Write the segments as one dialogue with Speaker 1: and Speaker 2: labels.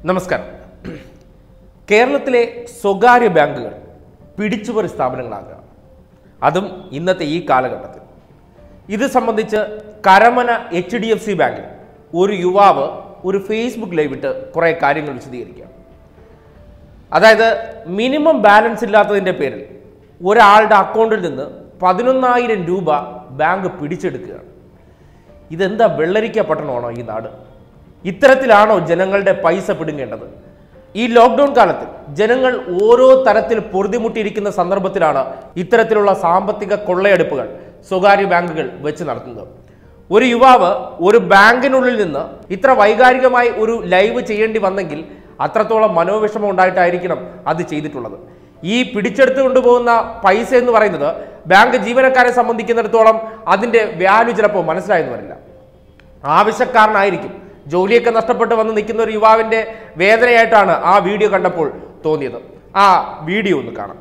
Speaker 1: നമസ്കാരം കേരളത്തിലെ സ്വകാര്യ ബാങ്കുകൾ പിടിച്ചുപറി സ്ഥാപനങ്ങളാകുക അതും ഇന്നത്തെ ഈ കാലഘട്ടത്തിൽ ഇത് സംബന്ധിച്ച് Karamana H D F C ബാങ്കിൽ ഒരു യുവാവ് ഒരു ഫേസ്ബുക്ക് ലൈവ് ഇട്ട് കുറേ കാര്യങ്ങൾ വിശദീകരിക്കുക അതായത് മിനിമം ബാലൻസ് ഇല്ലാത്തതിൻ്റെ പേരിൽ ഒരാളുടെ അക്കൗണ്ടിൽ നിന്ന് പതിനൊന്നായിരം രൂപ ബാങ്ക് പിടിച്ചെടുക്കുകയാണ് ഇതെന്താ വെള്ളരിക്ക പട്ടണമാണോ ഈ നാട് ഇത്തരത്തിലാണോ ജനങ്ങളുടെ പൈസ പിടുങ്ങേണ്ടത് ഈ ലോക്ക്ഡൗൺ കാലത്ത് ജനങ്ങൾ ഓരോ തരത്തിൽ പൊറുതിമുട്ടിയിരിക്കുന്ന സന്ദർഭത്തിലാണ് ഇത്തരത്തിലുള്ള സാമ്പത്തിക കൊള്ളയെടുപ്പുകൾ സ്വകാര്യ ബാങ്കുകൾ വെച്ച് നടത്തുന്നത് ഒരു യുവാവ് ഒരു ബാങ്കിനുള്ളിൽ നിന്ന് ഇത്ര വൈകാരികമായി ഒരു ലൈവ് ചെയ്യേണ്ടി വന്നെങ്കിൽ അത്രത്തോളം മനോവിഷമം ഉണ്ടായിട്ടായിരിക്കണം അത് ചെയ്തിട്ടുള്ളത് ഈ പിടിച്ചെടുത്തു കൊണ്ടുപോകുന്ന പൈസ എന്ന് പറയുന്നത് ബാങ്ക് ജീവനക്കാരെ സംബന്ധിക്കുന്നിടത്തോളം അതിന്റെ വാല്യൂ ചിലപ്പോൾ മനസ്സിലായെന്ന് വരില്ല ആവശ്യക്കാരനായിരിക്കും ജോലിയൊക്കെ നഷ്ടപ്പെട്ട് വന്ന് നിൽക്കുന്ന ഒരു യുവാവിന്റെ വേദനയായിട്ടാണ് ആ വീഡിയോ കണ്ടപ്പോൾ തോന്നിയത് ആ വീഡിയോ ഒന്ന് കാണാം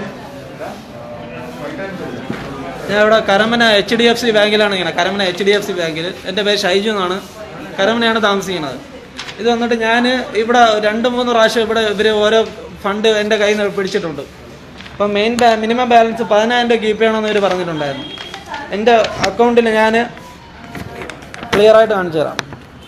Speaker 2: ഞാൻ ഇവിടെ Karamana H D F C ബാങ്കിലാണ് ഇങ്ങനെ Karamana H D F C ബാങ്കിൽ എൻ്റെ പേര് ഷൈജു എന്നാണ് കരമനയാണ് താമസിക്കുന്നത് ഇത് വന്നിട്ട് ഞാൻ ഇവിടെ രണ്ട് മൂന്ന് പ്രാവശ്യം ഇവിടെ ഇവർ ഓരോ ഫണ്ട് എൻ്റെ കയ്യിൽ നിന്ന് പിടിച്ചിട്ടുണ്ട് അപ്പം മെയിൻ ബാ മിനിമം ബാലൻസ് പതിനായിരം രൂപ കീപ്പ് ചെയ്യണമെന്ന് ഇവർ പറഞ്ഞിട്ടുണ്ടായിരുന്നു എൻ്റെ അക്കൗണ്ടിൽ ഞാൻ ക്ലിയർ ആയിട്ട് കാണിച്ചു തരാം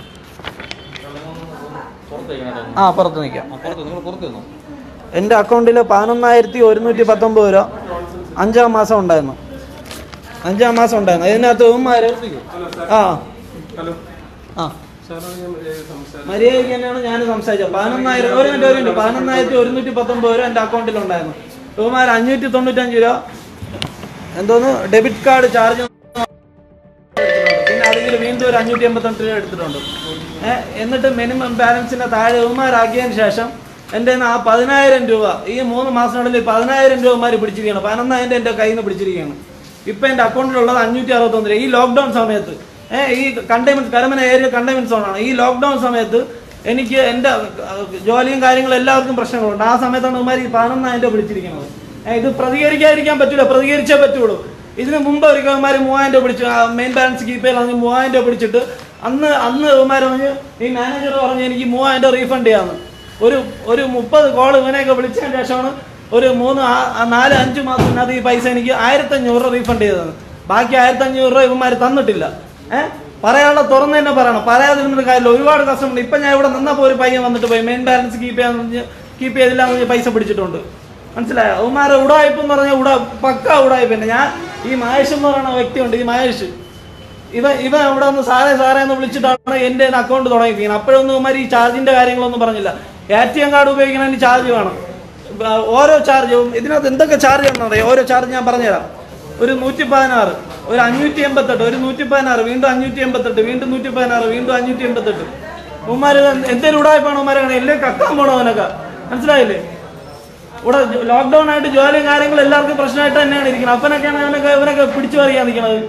Speaker 2: ആ പുറത്ത് നിൽക്കാം എൻ്റെ അക്കൗണ്ടിൽ പതിനൊന്നായിരത്തി ഒരുന്നൂറ്റി പത്തൊമ്പത് രൂപ അഞ്ചാം മാസം ഉണ്ടായിരുന്നു അഞ്ചാം മാസം ഉണ്ടായിരുന്നു ഇതിനകത്ത് ഉമ്മാര് ആ ആ മര്യാദയ്ക്ക് തന്നെയാണ് ഞാൻ സംസാരിച്ചത് പതിനൊന്നായിരം ഒരു മിനിറ്റ് ഒരു മിനിറ്റ് പതിനൊന്നായിരത്തി ഒരുന്നൂറ്റി പത്തൊമ്പത് രൂപ എൻ്റെ അക്കൗണ്ടിൽ ഉണ്ടായിരുന്നു ഇവന്മാർ അഞ്ഞൂറ്റി തൊണ്ണൂറ്റഞ്ച് രൂപ എന്തോന്ന് ഡെബിറ്റ് കാർഡ് ചാർജ് പിന്നെ അതിൽ വീണ്ടും ഒരു അഞ്ഞൂറ്റി എൺപത്തെട്ട് രൂപ എടുത്തിട്ടുണ്ട് ഏഹ് എന്നിട്ട് മിനിമം ബാലൻസിന്റെ താഴെ ഇവന്മാരാക്കിയതിന് ശേഷം എൻ്റെ കയ്യിൽ നിന്ന് ആ പതിനായിരം രൂപ ഈ മൂന്ന് മാസത്തിനുള്ളിൽ പതിനായിരം രൂപ ഇവന്മാർ പിടിച്ചിരിക്കുകയാണ് പതിനൊന്നായിരം എൻ്റെ കയ്യിൽ നിന്ന് പിടിച്ചിരിക്കുകയാണ് ഇപ്പം എൻ്റെ അക്കൗണ്ടിലുള്ളത് അഞ്ഞൂറ്റി അറുപത്തൊന്ന് രൂപ ഈ ലോക്ക്ഡൗൺ സമയത്ത് ഏഹ് ഈ കണ്ടെയ്ൻമെന്റ് കരമന ഏരിയ കണ്ടെയ്ൻമെന്റ് സോണാണ് ഈ ലോക്ക്ഡൗൺ സമയത്ത് എനിക്ക് എൻ്റെ അഹ്, ജോലിയും കാര്യങ്ങളും എല്ലാവർക്കും പ്രശ്നങ്ങളുണ്ട് ആ സമയത്താണ് ഇവന്മാർ ഈ പതിനൊന്നായിരം രൂപ പിടിച്ചിരിക്കുന്നത് ഏഹ് ഇത് പ്രതികരിക്കാതിരിക്കാൻ പറ്റൂല പ്രതികരിച്ചേ പറ്റുള്ളൂ ഇതിന് മുമ്പ് ഒരിക്കൽ ഇവന്മാർ മൂവായിരം രൂപ പിടിച്ചു മെയിൻ ബാലൻസ് കീപ്പ് ചെയ്യാൻ മൂവായിരം രൂപ പിടിച്ചിട്ട് അന്ന് അന്ന് ഇവന്മാർ പറഞ്ഞ് ഈ മാനേജർ പറഞ്ഞ് എനിക്ക് മൂവായിരം രൂപ റീഫണ്ട് ചെയ്യാമെന്ന് ഒരു ഒരു മുപ്പത് കോൾ ഇവനെയൊക്കെ വിളിച്ചതിന് ശേഷമാണ് ഒരു മൂന്ന് ആ- ആ നാല് അഞ്ച് മാസത്തിനകത്ത് ഈ പൈസ എനിക്ക് ആയിരത്തഞ്ഞൂറ് രൂപ റീഫണ്ട് ചെയ്തത് ബാക്കി ആയിരത്തഞ്ഞൂറ് രൂപ ഇവന്മാർ തന്നിട്ടില്ല ഏഹ് പറയാനുള്ള തുറന്ന് തന്നെ പറയണം പറയാതിരുന്നിട്ട് കാര്യമില്ല ഒരുപാട് കസ്റ്റമർ ഇപ്പം ഞാൻ ഇവിടെ നിന്നപ്പോൾ ഒരു പയ്യൻ വന്നിട്ട് പോയി മെയിൻ ബാലൻസ് കീപ്പ് ചെയ്യാൻ കീപ്പ് ചെയ്തില്ല എന്ന് പറഞ്ഞ് പൈസ പിടിച്ചിട്ടുണ്ട് മനസ്സിലായോ അവന്മാരെ ഉടായ്പ എന്ന് പറഞ്ഞാൽ ഉടാ പക്ക ഉടായ്പ തന്നെ ഞാൻ ഈ മഹേഷ് എന്ന് പറയുന്ന വ്യക്തിയുണ്ട് ഈ മഹേഷ് ഇവ ഇവ ഇവിടെ ഒന്ന് സാറേ സാറേ എന്ന് വിളിച്ചിട്ടാണ് എൻ്റെ അക്കൗണ്ട് തുടങ്ങിയിരിക്കുന്നത് അപ്പോഴൊന്നും ഇവന്മാർ ഈ ചാർജിന്റെ കാര്യങ്ങളൊന്നും പറഞ്ഞില്ല എ ടി എം കാർഡ് ഉപയോഗിക്കണതിന് ചാർജ് വേണം ആ, ഓരോ ചാർജും ഇതിനകത്ത് എന്തൊക്കെ ചാർജ് ആണെന്ന് അറിയാം ഓരോ ചാർജ് ഞാൻ പറഞ്ഞുതരാം ഒരു നൂറ്റി പതിനാറ് ഒരു അഞ്ഞൂറ്റി എൺപത്തെട്ട് ഒരു നൂറ്റി പതിനാറ് വീണ്ടും അഞ്ഞൂറ്റി എൺപത്തെട്ട് വീണ്ടും നൂറ്റി പതിനാറ് വീണ്ടും അഞ്ഞൂറ്റി എൺപത്തെട്ട് ഉമ്മാര് എന്തേലും ഉടായ്പാണ് ഉമ്മാരെ എല്ലേ കക്കാൻ പോണോ അവനൊക്കെ മനസ്സിലായില്ലേ ഇവിടെ ലോക്ക്ഡൌൺ ആയിട്ട് ജോലിയും കാര്യങ്ങളും എല്ലാവർക്കും പ്രശ്നമായിട്ട് തന്നെയാണ് ഇരിക്കുന്നത് അപ്പനൊക്കെയാണ് അവനൊക്കെ ഇവനൊക്കെ പിടിച്ചു പറിയാൻ നിൽക്കുന്നത്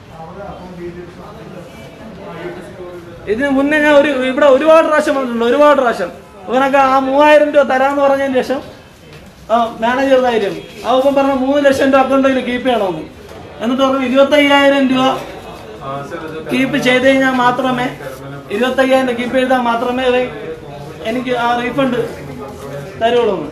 Speaker 2: ഇതിന് മുന്നേ ഞാൻ ഒരു ഇവിടെ ഒരുപാട് പ്രാവശ്യം വന്നിട്ടുണ്ട് ഒരുപാട് പ്രാവശ്യം ഇവനൊക്കെ ആ മൂവായിരം രൂപ തരാന്ന് പറഞ്ഞതിന് ശേഷം ആ മാനേജർ ധൈര്യം ആ ഇപ്പം പറഞ്ഞ മൂന്ന് ലക്ഷം രൂപ അക്കൗണ്ടിൽ കീപ്പ് ചെയ്യണമെന്ന് എന്നിട്ട് പറഞ്ഞു ഇരുപത്തയ്യായിരം രൂപ കീപ്പ് ചെയ്ത് കഴിഞ്ഞാൽ മാത്രമേ ഇരുപത്തയ്യായിരം രൂപ കീപ്പ് ചെയ്താൽ മാത്രമേ ഇവൻ എനിക്ക് ആ റീഫണ്ട് തരുള്ളൂ എന്ന്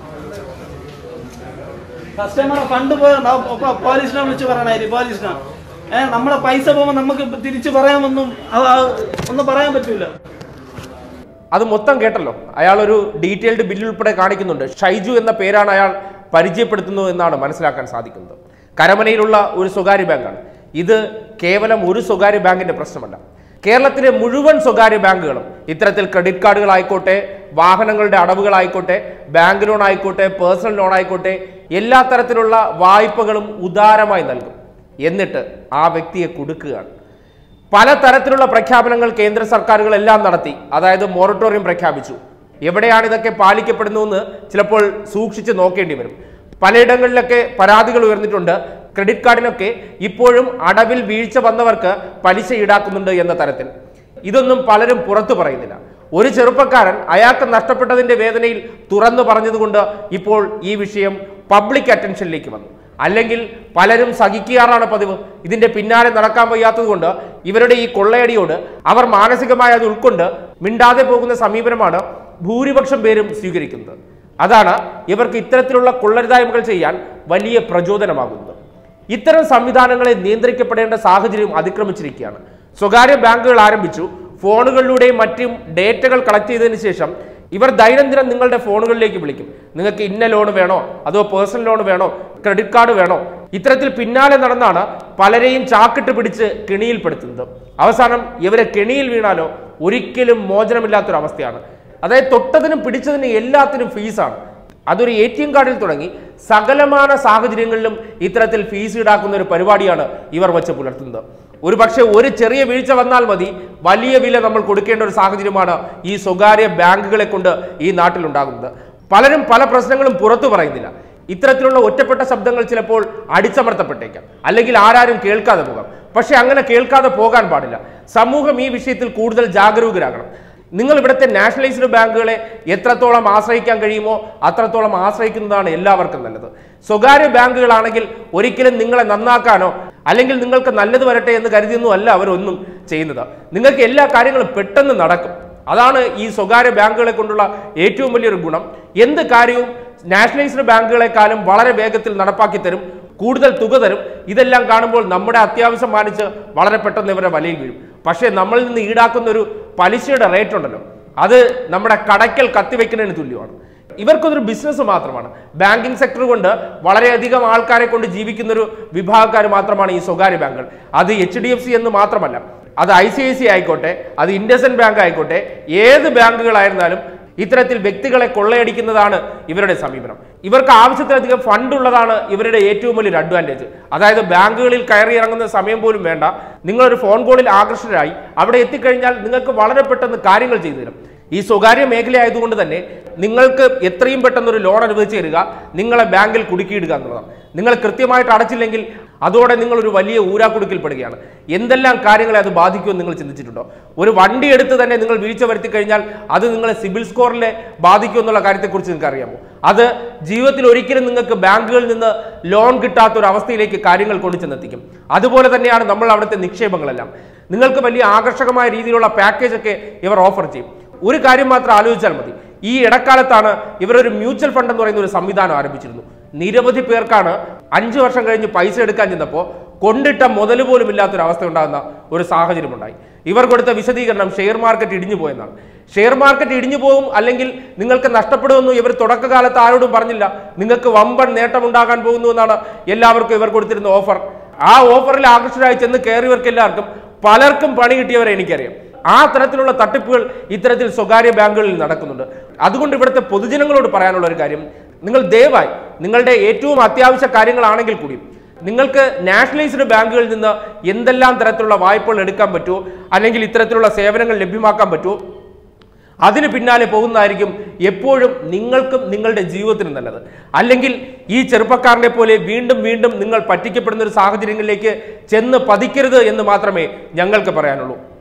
Speaker 2: കസ്റ്റമറെ ഫണ്ട് പോയ പോലീസിനെ വിളിച്ച് പറയണായിരുന്നു പോലീസിനെ ഏഹ് നമ്മളെ പൈസ പോകുമ്പോൾ നമുക്ക് തിരിച്ചു പറയാമൊന്നും അത് അത് ഒന്നും പറയാൻ പറ്റൂല
Speaker 1: അത് മൊത്തം കേട്ടല്ലോ അയാൾ ഒരു ഡീറ്റെയിൽഡ് ബില്ല് ഉൾപ്പെടെ കാണിക്കുന്നുണ്ട് ഷൈജു എന്ന പേരാണ് അയാൾ പരിചയപ്പെടുത്തുന്നത് എന്നാണ് മനസ്സിലാക്കാൻ സാധിക്കുന്നത് കരമനയിലുള്ള ഒരു സ്വകാര്യ ബാങ്കാണ് ഇത് കേവലം ഒരു സ്വകാര്യ ബാങ്കിന്റെ പ്രശ്നമല്ല കേരളത്തിലെ മുഴുവൻ സ്വകാര്യ ബാങ്കുകളും ഇത്തരത്തിൽ ക്രെഡിറ്റ് കാർഡുകളായിക്കോട്ടെ വാഹനങ്ങളുടെ അടവുകളായിക്കോട്ടെ ബാങ്ക് ലോൺ ആയിക്കോട്ടെ പേഴ്സണൽ ലോൺ ആയിക്കോട്ടെ എല്ലാ തരത്തിലുള്ള വായ്പകളും ഉദാരമായി നൽകും എന്നിട്ട് ആ വ്യക്തിയെ കൊടുക്കുകയാണ് പലതരത്തിലുള്ള പ്രഖ്യാപനങ്ങൾ കേന്ദ്ര സർക്കാരുകളെല്ലാം നടത്തി അതായത് മൊറട്ടോറിയം പ്രഖ്യാപിച്ചു എവിടെയാണ് ഇതൊക്കെ പാലിക്കപ്പെടുന്നതെന്ന് ചിലപ്പോൾ സൂക്ഷിച്ച് നോക്കേണ്ടി വരും പലയിടങ്ങളിലൊക്കെ പരാതികൾ ഉയർന്നിട്ടുണ്ട് ക്രെഡിറ്റ് കാർഡിനൊക്കെ ഇപ്പോഴും അടവിൽ വീഴ്ച വന്നവർക്ക് പലിശ ഈടാക്കുന്നുണ്ട് എന്ന തരത്തിൽ ഇതൊന്നും പലരും പുറത്തു പറയുന്നില്ല ഒരു ചെറുപ്പക്കാരൻ അയാൾക്ക് നഷ്ടപ്പെട്ടതിന്റെ വേദനയിൽ തുറന്നു പറഞ്ഞതുകൊണ്ട് ഇപ്പോൾ ഈ വിഷയം പബ്ലിക് അറ്റൻഷനിലേക്ക് വന്നു അല്ലെങ്കിൽ പലരും സഹിക്കാറാണ് പതിവ് ഇതിന്റെ പിന്നാലെ നടക്കാൻ വയ്യാത്തതുകൊണ്ട് ഇവരുടെ ഈ കൊള്ളയടിയോട് അവർ മാനസികമായി അത് ഉൾക്കൊണ്ട് മിണ്ടാതെ പോകുന്ന സമീപനമാണ് ഭൂരിപക്ഷം പേരും സ്വീകരിക്കുന്നത് അതാണ് ഇവർക്ക് ഇത്തരത്തിലുള്ള കൊള്ളരുതായ്മകൾ ചെയ്യാൻ വലിയ പ്രചോദനമാകുന്നത് ഇത്തരം സംവിധാനങ്ങളെ നിയന്ത്രിക്കപ്പെടേണ്ട സാഹചര്യം അതിക്രമിച്ചിരിക്കുകയാണ് സ്വകാര്യ ബാങ്കുകൾ ആരംഭിച്ചു ഫോണുകളിലൂടെയും മറ്റും ഡേറ്റകൾ കളക്ട് ചെയ്തതിന് ശേഷം ഇവർ ദൈനംദിനം നിങ്ങളുടെ ഫോണുകളിലേക്ക് വിളിക്കും നിങ്ങൾക്ക് ഇന്ന ലോൺ വേണോ അതോ പേഴ്സണൽ ലോൺ വേണോ ക്രെഡിറ്റ് കാർഡ് വേണോ ഇത്തരത്തിൽ പിന്നാലെ നടന്നാണ് പലരെയും ചാക്കിട്ട് പിടിച്ച് കെണിയിൽപ്പെടുത്തുന്നത് അവസാനം ഇവരെ കെണിയിൽ വീണാലോ ഒരിക്കലും മോചനമില്ലാത്തൊരവസ്ഥയാണ് അതായത് തൊട്ടതിനും പിടിച്ചതിനും എല്ലാത്തിനും ഫീസാണ് അതൊരു എ ടി എം കാർഡിൽ തുടങ്ങി സകലമാന സാഹചര്യങ്ങളിലും ഇത്തരത്തിൽ ഫീസ് ഈടാക്കുന്ന ഒരു പരിപാടിയാണ് ഇവർ വെച്ച് പുലർത്തുന്നത് ഒരു പക്ഷേ ഒരു ചെറിയ വീഴ്ച വന്നാൽ മതി വലിയ വില നമ്മൾ കൊടുക്കേണ്ട ഒരു സാഹചര്യമാണ് ഈ സ്വകാര്യ ബാങ്കുകളെ കൊണ്ട് ഈ നാട്ടിലുണ്ടാകുന്നത് പലരും പല പ്രശ്നങ്ങളും പുറത്തു പറയുന്നില്ല ഇത്തരത്തിലുള്ള ഒറ്റപ്പെട്ട ശബ്ദങ്ങൾ ചിലപ്പോൾ അടിച്ചമർത്തപ്പെട്ടേക്കാം അല്ലെങ്കിൽ ആരാരും കേൾക്കാതെ പോകാം പക്ഷെ അങ്ങനെ കേൾക്കാതെ പോകാൻ പാടില്ല സമൂഹം ഈ വിഷയത്തിൽ കൂടുതൽ ജാഗരൂകരാകണം നിങ്ങൾ ഇവിടുത്തെ നാഷണലൈസ്ഡ് ബാങ്കുകളെ എത്രത്തോളം ആശ്രയിക്കാൻ കഴിയുമോ അത്രത്തോളം ആശ്രയിക്കുന്നതാണ് എല്ലാവർക്കും നല്ലത് സ്വകാര്യ ബാങ്കുകളാണെങ്കിൽ ഒരിക്കലും നിങ്ങളെ നന്നാക്കാനോ അല്ലെങ്കിൽ നിങ്ങൾക്ക് നല്ലത് വരട്ടെ എന്ന് കരുതിയൊന്നും അല്ല അവരൊന്നും ചെയ്യുന്നത് നിങ്ങൾക്ക് എല്ലാ കാര്യങ്ങളും പെട്ടെന്ന് നടക്കും അതാണ് ഈ സ്വകാര്യ ബാങ്കുകളെ കൊണ്ടുള്ള ഏറ്റവും വലിയൊരു ഗുണം എന്ത് കാര്യവും നാഷണലൈസ്ഡ് ബാങ്കുകളെക്കാളും വളരെ വേഗത്തിൽ നടപ്പാക്കി തരും കൂടുതൽ തുക തരും ഇതെല്ലാം കാണുമ്പോൾ നമ്മുടെ അത്യാവശ്യം മാനിച്ച് വളരെ പെട്ടെന്ന് ഇവരെ വലയിൽ വീഴും പക്ഷേ നമ്മളിൽ നിന്ന് ഈടാക്കുന്ന ഒരു പലിശയുടെ റേറ്റ് ഉണ്ടല്ലോ അത് നമ്മുടെ കടയ്ക്കൽ കത്തിവെക്കുന്നതിന് തുല്യമാണ് ഇവർക്കൊരു ബിസിനസ് മാത്രമാണ് ബാങ്കിങ് സെക്ടർ കൊണ്ട് വളരെയധികം ആൾക്കാരെ കൊണ്ട് ജീവിക്കുന്ന ഒരു വിഭാഗക്കാർ മാത്രമാണ് ഈ സ്വകാര്യ ബാങ്കുകൾ അത് എച്ച് ഡി എഫ് സി എന്ന് മാത്രമല്ല അത് ഐ സി ഐ സി ആയിക്കോട്ടെ അത് ഇൻഡസൻഡ് ബാങ്ക് ആയിക്കോട്ടെ ഏത് ബാങ്കുകളായിരുന്നാലും ഇത്തരത്തിൽ വ്യക്തികളെ കൊള്ളയടിക്കുന്നതാണ് ഇവരുടെ സമീപനം ഇവർക്ക് ആവശ്യത്തിലധികം ഫണ്ട് ഉള്ളതാണ് ഇവരുടെ ഏറ്റവും വലിയൊരു അഡ്വാൻറ്റേജ് അതായത് ബാങ്കുകളിൽ കയറി ഇറങ്ങുന്ന സമയം പോലും വേണ്ട നിങ്ങളൊരു ഫോൺ കോളിൽ ആകർഷകരായി അവിടെ എത്തിക്കഴിഞ്ഞാൽ നിങ്ങൾക്ക് വളരെ പെട്ടെന്ന് കാര്യങ്ങൾ ചെയ്തു തരും ഈ സ്വകാര്യ മേഖല ആയതുകൊണ്ട് തന്നെ നിങ്ങൾക്ക് എത്രയും പെട്ടെന്ന് ഒരു ലോൺ അനുവദിച്ചു തരിക നിങ്ങളെ ബാങ്കിൽ കുടുക്കിയിടുക എന്നുള്ളതാണ് നിങ്ങൾ കൃത്യമായിട്ട് അടച്ചില്ലെങ്കിൽ അതോടെ നിങ്ങൾ ഒരു വലിയ ഊരാക്കുടുക്കിൽപ്പെടുകയാണ് എന്തെല്ലാം കാര്യങ്ങളെ അത് ബാധിക്കുമെന്ന് നിങ്ങൾ ചിന്തിച്ചിട്ടുണ്ടോ ഒരു വണ്ടി എടുത്ത് തന്നെ നിങ്ങൾ വീഴ്ച വരുത്തി കഴിഞ്ഞാൽ അത് നിങ്ങളെ സിബിൽ സ്കോറിലെ ബാധിക്കും എന്നുള്ള കാര്യത്തെക്കുറിച്ച് നിങ്ങൾക്ക് അറിയാമോ അത് ജീവിതത്തിൽ ഒരിക്കലും നിങ്ങൾക്ക് ബാങ്കുകളിൽ നിന്ന് ലോൺ കിട്ടാത്ത ഒരു അവസ്ഥയിലേക്ക് കാര്യങ്ങൾ കൊണ്ടു ചെന്നെത്തിക്കും അതുപോലെ തന്നെയാണ് നമ്മൾ അവിടുത്തെ നിക്ഷേപങ്ങളെല്ലാം നിങ്ങൾക്ക് വലിയ ആകർഷകമായ രീതിയിലുള്ള പാക്കേജ് ഒക്കെ ഇവർ ഓഫർ ചെയ്യും ഒരു കാര്യം മാത്രം ആലോചിച്ചാൽ മതി ഈ ഇടക്കാലത്താണ് ഇവരൊരു മ്യൂച്വൽ ഫണ്ട് എന്ന് പറയുന്ന ഒരു സംവിധാനം ആരംഭിച്ചിരുന്നു നിരവധി പേർക്കാണ് അഞ്ചു വർഷം കഴിഞ്ഞ് പൈസ എടുക്കാൻ ചെന്നപ്പോൾ കൊണ്ടിട്ട മുതൽ പോലും ഇല്ലാത്തൊരു അവസ്ഥ ഉണ്ടാകുന്ന ഒരു സാഹചര്യം ഉണ്ടായി ഇവർ കൊടുത്ത വിശദീകരണം ഷെയർ മാർക്കറ്റ് ഇടിഞ്ഞു പോയെന്നാണ് ഷെയർ മാർക്കറ്റ് ഇടിഞ്ഞു പോകും അല്ലെങ്കിൽ നിങ്ങൾക്ക് നഷ്ടപ്പെടുമെന്നും ഇവർ തുടക്കകാലത്ത് ആരോടും പറഞ്ഞില്ല നിങ്ങൾക്ക് വമ്പൻ നേട്ടമുണ്ടാകാൻ പോകുന്നു എന്നാണ് എല്ലാവർക്കും ഇവർ കൊടുത്തിരുന്ന ഓഫർ ആ ഓഫറിൽ ആകർഷകരായി ചെന്ന് കയറിയവർക്ക് എല്ലാവർക്കും പലർക്കും പണി കിട്ടിയവരെ എനിക്കറിയാം ആ തരത്തിലുള്ള തട്ടിപ്പുകൾ ഇത്തരത്തിൽ സ്വകാര്യ ബാങ്കുകളിൽ നടക്കുന്നുണ്ട് അതുകൊണ്ട് ഇവിടുത്തെ പൊതുജനങ്ങളോട് പറയാനുള്ള ഒരു കാര്യം നിങ്ങൾ ദയവായി നിങ്ങളുടെ ഏറ്റവും അത്യാവശ്യ കാര്യങ്ങളാണെങ്കിൽ കൂടി നിങ്ങൾക്ക് നാഷണലൈസ്ഡ് ബാങ്കുകളിൽ നിന്ന് എന്തെല്ലാം തരത്തിലുള്ള വായ്പകൾ എടുക്കാൻ പറ്റുമോ അല്ലെങ്കിൽ ഇത്തരത്തിലുള്ള സേവനങ്ങൾ ലഭ്യമാക്കാൻ പറ്റുമോ അതിന് പിന്നാലെ പോകുന്നതായിരിക്കും എപ്പോഴും നിങ്ങൾക്കും നിങ്ങളുടെ ജീവിതത്തിനും നല്ലത് അല്ലെങ്കിൽ ഈ ചെറുപ്പക്കാരനെ പോലെ വീണ്ടും വീണ്ടും നിങ്ങൾ പറ്റിക്കപ്പെടുന്ന ഒരു സാഹചര്യങ്ങളിലേക്ക് ചെന്ന് പതിക്കരുത് എന്ന് മാത്രമേ ഞങ്ങൾക്ക് പറയാനുള്ളൂ